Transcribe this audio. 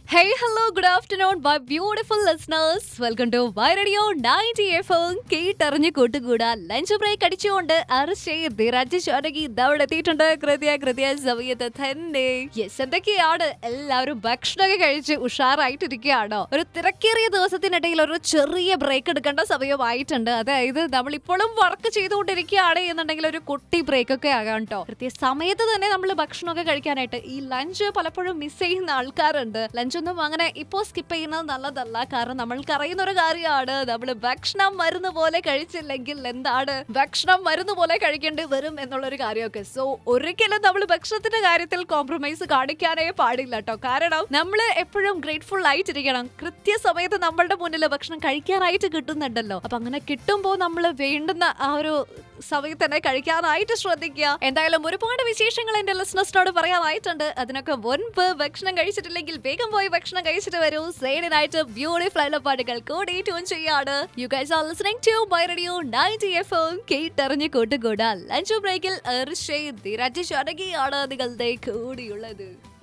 Hey, hello, good afternoon, my beautiful listeners. Welcome to My Radio 90 FM. കേട്ടറിഞ്ഞ് കൂട്ടുകൂടാ lunch break അടിച്ചുകൊണ്ട് അർഷയ് ധിരാജ് ശോനകി ഇതവിടെ എത്തിയിട്ടുണ്ട് കൃത്യ കൃത്യ സമയത്ത് തന്നെ യെസ് എന്തൊക്കെയാണ് എല്ലാവരും ഭക്ഷണമൊക്കെ കഴിച്ച് ഉഷാറായിട്ടിരിക്കുകയാണോ ഒരു തിരക്കേറിയ ദിവസത്തിനിടയിൽ ഒരു ചെറിയ ബ്രേക്ക് എടുക്കേണ്ട സമയമായിട്ടുണ്ട് അതായത് നമ്മൾ ഇപ്പോഴും വർക്ക് ചെയ്തുകൊണ്ടിരിക്കുകയാണ് എന്നുണ്ടെങ്കിൽ ഒരു കുട്ടി ബ്രേക്ക് ഒക്കെ ആകാം കേട്ടോ കൃത്യ സമയത്ത് തന്നെ നമ്മൾ ഭക്ഷണമൊക്കെ കഴിക്കാനായിട്ട് ഈ ലഞ്ച് പലപ്പോഴും മിസ് ചെയ്യുന്ന ആൾക്കാരുണ്ട് ലഞ്ച് ഒന്നും അങ്ങനെ ഇപ്പോൾ സ്കിപ്പ് ചെയ്യുന്നത് നല്ലതല്ല കാരണം നമ്മൾക്ക് അറിയുന്ന ഒരു കാര്യമാണ് നമ്മൾ ഭക്ഷണം മരുന്ന് പോലെ കഴിച്ചില്ലെങ്കിൽ എന്താണ് ഭക്ഷണം മരുന്ന് പോലെ കഴിക്കേണ്ടി വരും എന്നുള്ളൊരു കാര്യമൊക്കെ സോ ഒരിക്കലും നമ്മൾ ഭക്ഷണത്തിന്റെ കാര്യത്തിൽ കോംപ്രമൈസ് കാണിക്കാനേ പാടില്ല കേട്ടോ കാരണം നമ്മൾ എപ്പോഴും ഗ്രേറ്റ്ഫുൾ ആയിട്ടിരിക്കണം കൃത്യസമയത്ത് നമ്മളുടെ മുന്നിൽ ഭക്ഷണം കഴിക്കാനായിട്ട് കിട്ടുന്നുണ്ടല്ലോ അപ്പൊ അങ്ങനെ കിട്ടുമ്പോൾ നമ്മൾ വേണ്ടുന്ന ആ ഒരു സമയത്ത് തന്നെ കഴിക്കാനായിട്ട് ശ്രദ്ധിക്കുക എന്തായാലും ഒരുപാട് വിശേഷങ്ങൾ എന്റെ ലിസ്ണേഴ്സിനോട് പറയാനായിട്ടുണ്ട് അതിനൊക്കെ മുൻപ് ഭക്ഷണം കഴിച്ചിട്ടില്ലെങ്കിൽ വേഗം പോയി ഭക്ഷണം കഴിച്ചിട്ട് വരൂ സൈഡിനായിട്ട് ബ്യൂട്ടിഫുൾ ആയിട്ടുള്ള പാട്ടുകൾ കൂടി ട്യൂൺ ചെയ്യാണ് you guys are listening to my radio 90 FM കേട്ടറിഞ്ഞ് കൂട്ടുകൂടാ ലഞ്ച് ബ്രേക്കിൽ ഋഷി ധീരാജ് ഷാനകിയാണ് നിങ്ങളുടെ കൂടിയുള്ളത്